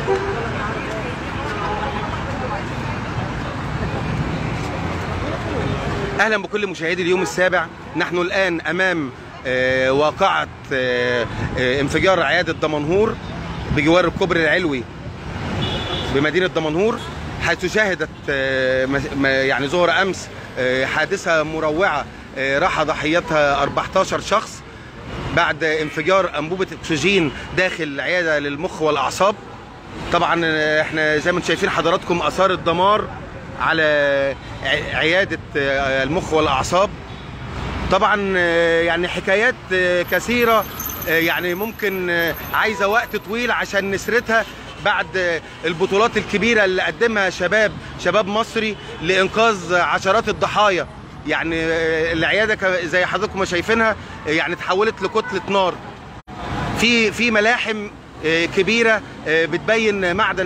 اهلا بكل مشاهدي اليوم السابع نحن الان امام آه، واقعه آه، آه، انفجار عياده دمنهور بجوار الكوبري العلوي بمدينه دمنهور حيث شهدت آه، مس- ما- يعني ظهر امس آه، حادثه مروعه آه، راح ضحيتها 14 شخص بعد انفجار انبوبه اكسجين داخل العياده للمخ والاعصاب طبعا آه، احنا زي ما انتم شايفين حضراتكم اثار الدمار على ع- عياده آه، المخ والاعصاب طبعا آه، يعني حكايات آه، كثيره آه، يعني ممكن آه، عايزه وقت طويل عشان نسردها بعد آه، البطولات الكبيره اللي قدمها شباب شباب مصري لانقاذ عشرات الضحايا يعني آه، العياده ك- زي حضراتكم ما شايفينها آه، يعني تحولت لكتله نار في في ملاحم آه، كبيره آه، بتبين معدن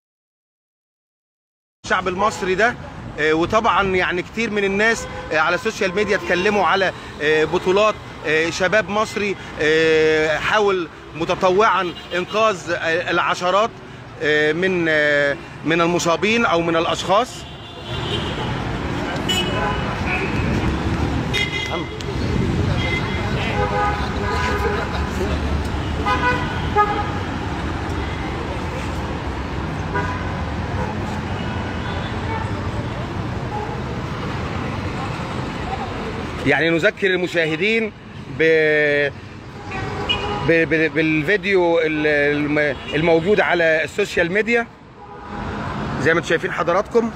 الشعب المصري ده آه، وطبعا يعني كتير من الناس آه، على السوشيال ميديا اتكلموا على آه، بطولات آه، شباب مصري آه، حاول متطوعا انقاذ آه، العشرات آه، من آه، من المصابين او من الاشخاص يعني نذكر المشاهدين ب ب- ب- بالفيديو ال- الم- الموجود على السوشيال ميديا زي ما انتم شايفين حضراتكم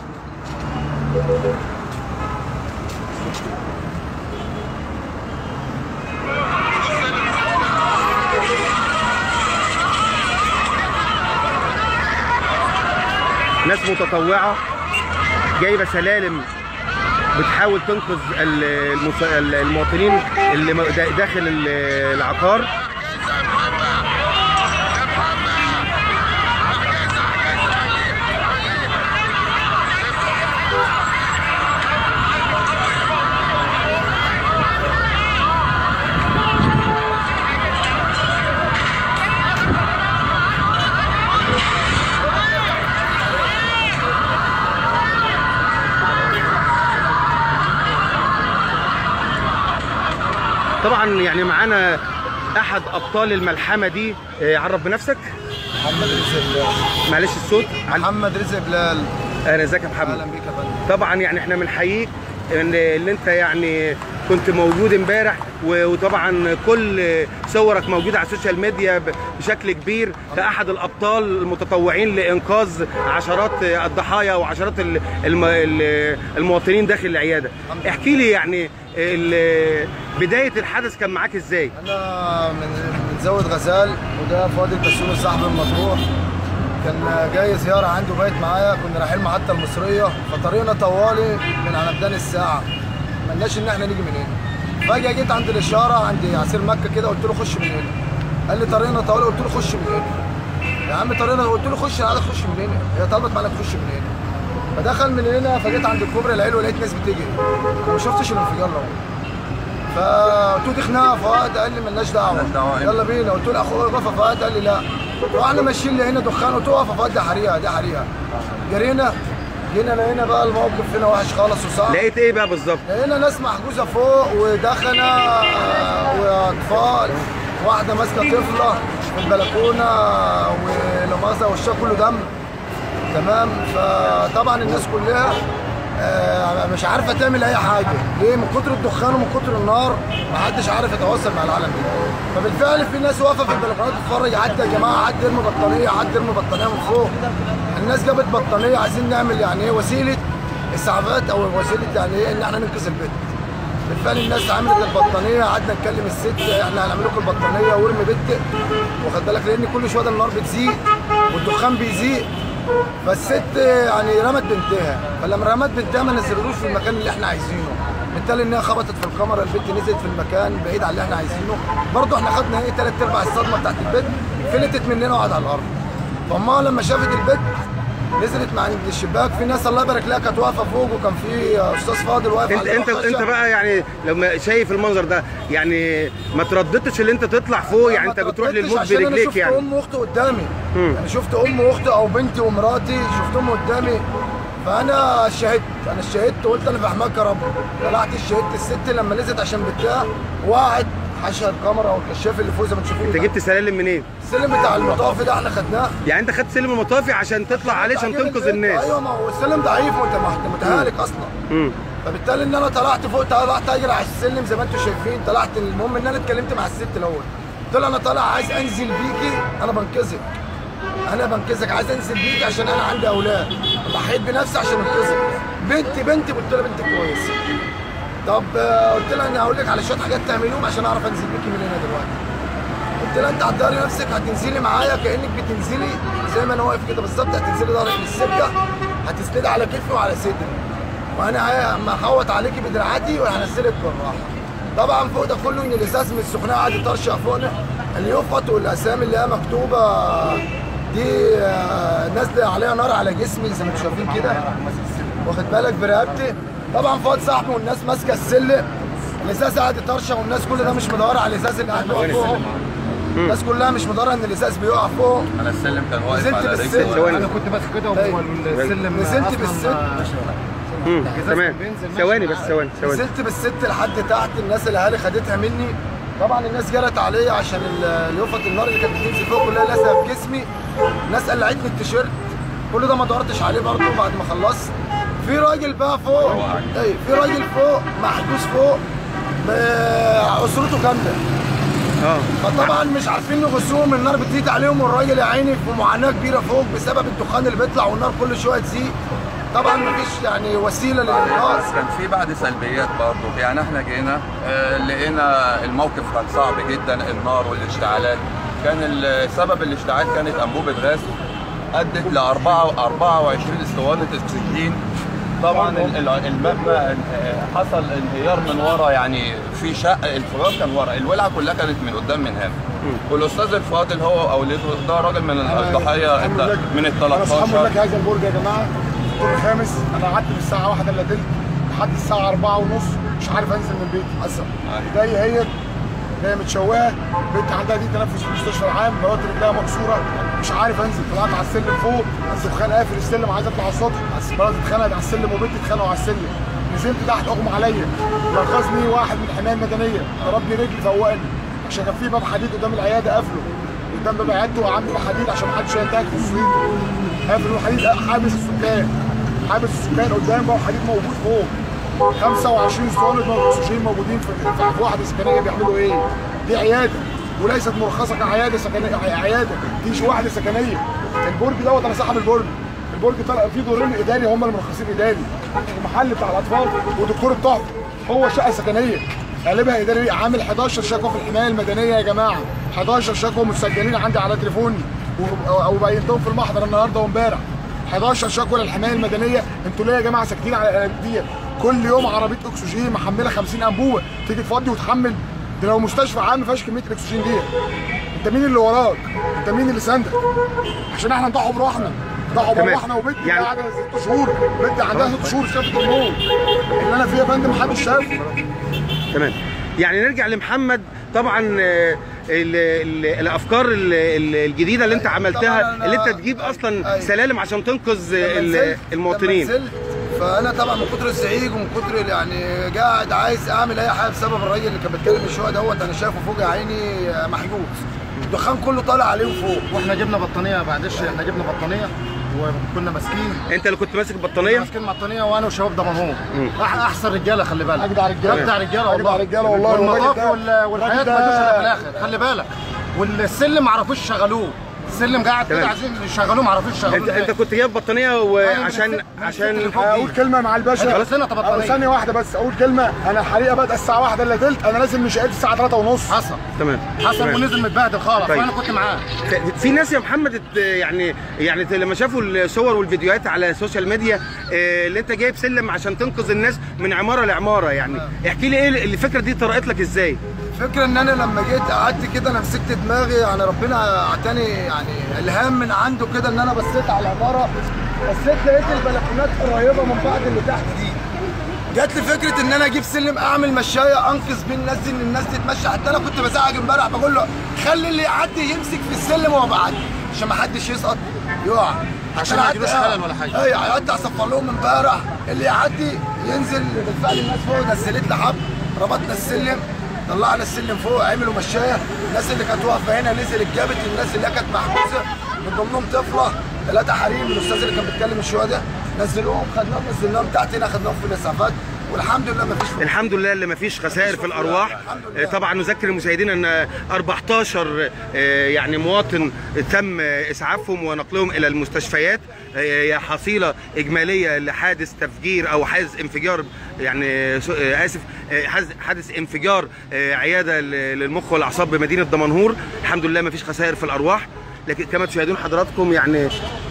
ناس متطوعة جايبة سلالم بتحاول تنقذ ال- المس- ال- المواطنين اللي م- دا- داخل ال- العقار طبعا يعني معانا احد ابطال الملحمه دي آه، عرف بنفسك محمد رزق بلال معلش الصوت عن- محمد رزق بلال انا ازيك يا محمد اهلا بيك يا فندم طبعا يعني احنا بنحييك ان ان انت يعني كنت موجود امبارح و- وطبعا كل صورك موجوده على السوشيال ميديا ب- بشكل كبير كاحد الابطال المتطوعين لانقاذ عشرات الضحايا وعشرات ال- الم- ال- المواطنين داخل العياده احكي لي يعني ال- بدايه الحدث كان معاك ازاي انا من من زاويه غزال وده فاضل بسيوني صاحبي المطروح كان جاي زياره عنده بايت معايا كنا رايحين محطه المصريه فطريقنا طوالي من على ميدان الساعه ملناش ان احنا نيجي من هنا فجاه جيت عند الاشاره عند عسير مكه كده قلت له خش من هنا قال لي طريقنا طوالي قلت له خش من هنا يا عم طريقنا قلت له خش انا عايز اخش من هنا هي طلبت معانا تخش من هنا فدخل من هنا فجيت عند الكوبري العلوي لقيت ناس بتجري أنا ما شفتش الانفجار لو فقلت له دي خناقه فؤاد قال لي مالناش دعوه يلا بينا قلت له اخويا وقف فؤاد قال لي لا رحنا ماشيين لهنا دخان قلت له اقف يا فؤاد دي حريقه دي حريقه جرينا جينا لقينا بقى الموقف هنا وحش خالص وصعب لقيت ايه بقى بالظبط لقينا ناس محجوزه فوق ودخنه آه، واطفال واحده ماسكه طفله في البلكونه ولو مؤاخذه وشها كله دم تمام فطبعا الناس كلها آه، مش عارفه تعمل اي حاجه ليه من كتر الدخان ومن كتر النار ما حدش عارف يتواصل مع العالم ده فبالفعل في ناس واقفه في البلكونات تتفرج عدى يا جماعه عدى ارمي بطانيه عدى ارمي بطانيه من فوق الناس جابت بطانيه عايزين نعمل يعني ايه وسيله اسعافات او وسيله يعني ايه ان احنا ننقذ البيت بالفعل الناس عملت البطانيه قعدنا نكلم الست احنا هنعمل لكم البطانيه وارمي بنتك واخد بالك لان كل شويه ده النار بتزيد والدخان بيزيد فالست يعني رمت بنتها فلما رمت بنتها ما نزلوش في المكان اللي احنا عايزينه بالتالي انها خبطت في الكاميرا البنت نزلت في المكان بعيد عن اللي احنا عايزينه برضه احنا خدنا ايه ثلاث ارباع الصدمه بتاعت البنت فلتت مننا وقعد على الارض فامها لما شافت البنت نزلت من عند الشباك في ناس الله يبارك لها كانت واقفه فوق وكان في استاذ فاضل واقف انت على انت الخشب. انت بقى يعني لما شايف المنظر ده يعني ما ترددتش ان انت تطلع فوق يعني ما انت بتروح ترددتش للموت عشان انا برجليك شفت يعني ام واخته قدامي مم. انا شفت ام واختي او بنتي ومراتي شفتهم قدامي فانا شهدت انا شهدت وقلت انا فهمك يا رب طلعت شهدت الست لما نزلت عشان بتاع وقعت حشر الكاميرا والكشاف اللي فوق زي ما تشوفوه انت ده. جبت سلالم منين؟ السلم بتاع المطافي ده احنا خدناه يعني انت خدت سلم المطافي عشان تطلع عليه عشان تعجيب تنقذ البيت. الناس ايوه ما هو السلم ضعيف وانت ما- متهالك اصلا مم. فبالتالي ان انا طلعت فوق طلعت اجري على السلم زي ما انتم شايفين طلعت المهم ان انا اتكلمت مع الست الاول قلت لها انا طالع عايز انزل بيكي انا بنقذك انا بنقذك عايز انزل بيكي عشان انا عندي اولاد ضحيت بنفسي عشان انقذك بنتي بنتي قلت لها بنتك كويسه طب آه، قلت لها انا هقول لك على شويه حاجات تعمليهم عشان اعرف انزل بيكي من هنا دلوقتي قلت لها انت هتداري نفسك هتنزلي معايا كانك بتنزلي زي ما انا واقف كده بالظبط هتنزلي ظهرك للسكه هتسندي على كتفي وعلى صدري وانا اما اخوت عليكي بدراعاتي وهنزلك بالراحه طبعا فوق ده كله ان الازاز من السخنيه قاعد يطرشق فوقنا اليافط والاسامي اللي هي مكتوبه دي آه، نازله عليها نار على جسمي زي ما انتم شايفين كده واخد بالك برقبتي طبعا فؤاد صاحبي والناس ماسكه السلم الازاز قاعد يطرشق والناس كل ده مش مدوره على الازاز اللي قاعد بيقع فوقهم الناس كلها مش مدوره ان الازاز بيقع فوق انا السلم كان واقف نزلت على بالسلم. رجلي ثواني. انا كنت ماسك كده أيوة. والسلم نزلت أصلاً بالسلم. مم. تمام بينزل ماشي ثواني بس معاك. ثواني ثواني نزلت بالست لحد تحت الناس الاهالي خدتها مني طبعا الناس جرت عليا عشان ال- اليوفط النار اللي كانت بتنزل فوق كلها لازقه في جسمي الناس قلعتني التيشيرت كل ده ما دورتش عليه برضه بعد ما خلصت في راجل بقى فوق اي في راجل فوق محجوز فوق ب- اسرته كامله اه فطبعا مش عارفين نغسوهم النار بتزيد عليهم والراجل يا عيني في معاناه كبيره فوق بسبب الدخان اللي بيطلع والنار كل شويه تزيد طبعا مفيش يعني وسيله للانقاذ كان في بعض سلبيات برضه يعني احنا جينا آه، لقينا الموقف كان صعب جدا النار والاشتعالات كان ال- سبب الاشتعال كانت انبوبه غاز ادت ل 24 اسطوانه اكسجين طبعا ال- ال- المبنى آه، حصل انهيار من ورا يعني في شق الانفجار كان ورا الولعه كلها كانت من قدام من هنا والاستاذ الفاضل هو واولده ده راجل من الضحايا الت- من ال انا اصحاب 13 لك هذا البرج يا جماعه الدور الخامس انا قعدت من الساعه 1 الا تلت لحد الساعه 4 ونص مش عارف انزل من بيتي اصلا ايدي هي هي متشوهه بنت عندها دي تنفس في المستشفى العام مراتي رجلها مكسوره مش عارف انزل طلعت على السلم فوق الدخان قافل السلم عايز اطلع على السطح مراتي اتخانقت على السلم وبنتي اتخانقوا على السلم نزلت تحت اغمى عليا لغزني واحد من الحمايه المدنيه ضربني رجلي فوقني عشان كان في باب حديد قدام العياده قافله قدام باب عيادته وعامل حديد عشان ما حدش ينتهك في الصيد قافل الحديد حابس السكان حابس السكان قدام باب حديد موجود فوق 25 اسطوانه اكسجين موجودين في في- في واحده سكنيه بيعملوا ايه؟ دي عياده وليست مرخصه كعياده سكنيه عياده دي واحده سكنيه البرج دوت انا صاحب البرج البرج طلع فيه دورين اداري هم اللي مرخصين اداري المحل بتاع الاطفال ودكتور التحفه هو شقه سكنيه قلبها اداري عامل 11 شكوى في الحمايه المدنيه يا جماعه 11 شكوى مسجلين عندي على تليفوني و- او بينتهم في المحضر النهارده وامبارح 11 شكوى للحمايه المدنيه انتوا ليه يا جماعه ساكتين على الانابيب دي كل يوم عربيه اكسجين محمله 50 انبوبه تيجي تفضي وتحمل ده لو مستشفى عام ما فيهاش كميه الاكسجين دي انت مين اللي وراك انت مين اللي ساندك عشان احنا نضحوا بروحنا نضحوا تمام. بروحنا وبنتي يعني- يعني... قاعده ست شهور بنتي عندها ست شهور شافت النور اللي انا فيه يا فندم محدش شافه تمام يعني نرجع لمحمد طبعا آه، ال ال الافكار ال- ال- الجديده اللي انت طبعاً عملتها أنا- اللي انت تجيب اصلا أيوة. سلالم عشان تنقذ لما ال- نزلت- المواطنين لما نزلت فانا طبعا من كتر الزعيج ومن كتر ال- يعني قاعد عايز اعمل اي حاجه بسبب الراجل اللي كان بيتكلم من شويه دوت انا شايفه فوق يا عيني محجوز الدخان كله طالع عليه فوق واحنا جبنا بطانيه معلش احنا جبنا بطانيه وكنا ماسكين انت اللي كنت ماسك كنا البطانيه ماسكين بطانيه وانا وشباب دمنهور أح- احسن رجاله خلي بالك اجدع رجاله اجدع رجاله اجدع والله رجاله والله والمطاف والراجل ده- وال- والحياه الراجل ما ده- جوش إلا في الاخر خلي بالك والسلم ما عرفوش يشغلوه السلم قاعد كده تمام. عايزين يشغلوه ما عرفوش يشغلوه انت انت كنت جايب بطانيه وعشان أيوة، عشان بالست- اقول كلمه مع الباشا خلاص هنا طب أو ثانيه واحده بس اقول كلمه انا الحريقه بدأ الساعه 1 الا تلت انا نازل من شقتي الساعه 3 ونص حصل تمام حصل تمام. ونزل متبهدل خالص طيب. وانا كنت معاه في- في ناس يا محمد ات- يعني يعني لما شافوا الصور والفيديوهات على السوشيال ميديا اه، اللي انت جايب سلم عشان تنقذ الناس من عماره لعماره يعني احكي لي ايه الفكره دي طرقت لك ازاي؟ فكرة ان انا لما جيت قعدت كده انا مسكت دماغي يعني ربنا اعطاني يعني الهام من عنده كده ان انا بصيت على العماره بصيت لقيت البلكونات قريبه من بعض اللي تحت دي جات لي فكره ان انا اجيب سلم اعمل مشايه انقذ بيه الناس دي ان الناس تتمشى حتى انا كنت بزعج امبارح بقول له خلي اللي يعدي يمسك في السلم وهو بعدي عشان ما حدش يسقط يقع عشان ما أعدي- يجيلوش خلل ولا حاجة. ايوه هيعدي اصفر لهم امبارح اللي يعدي ينزل بالفعل الناس فوق نزلت لي حب ربطنا السلم طلعنا السلم فوق عملوا مشايه الناس اللي كانت واقفه هنا نزلت جابت الناس اللي هي كانت محبوسه من ضمنهم طفله ثلاثه حريم الاستاذ اللي كان بيتكلم من شويه ده نزلوهم خدناهم نزلناهم تحت هنا خدناهم في الاسعافات والحمد لله ما فيش الحمد لله اللي ما فيش خسائر في الارواح آه، طبعا نذكر المشاهدين ان 14 آه، يعني مواطن تم اسعافهم ونقلهم الى المستشفيات آه، هي حصيله اجماليه لحادث تفجير او حادث انفجار يعني س- آه، اسف آه، حادث- حادث انفجار آه، عياده ل- للمخ والاعصاب بمدينه دمنهور الحمد لله ما فيش خسائر في الارواح لكن كما تشاهدون حضراتكم يعني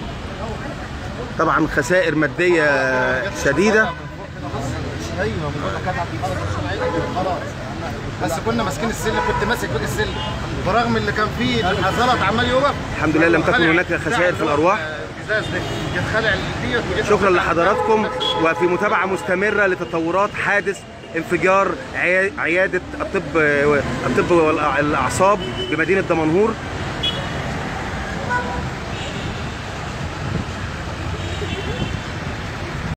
طبعا خسائر ماديه شديده ايوه خلاص بس كنا ماسكين السلم كنت ماسك بيت السلم برغم اللي كان فيه الزلط عمال يوقف الحمد لله لم تكن خلع هناك خسائر في الأرواح. الازاز ده يتخلع ديت وجيت شكرا لحضراتكم وفي متابعة مستمرة لتطورات حادث انفجار عيا- عيادة الطب الطب والأعصاب بمدينة دمنهور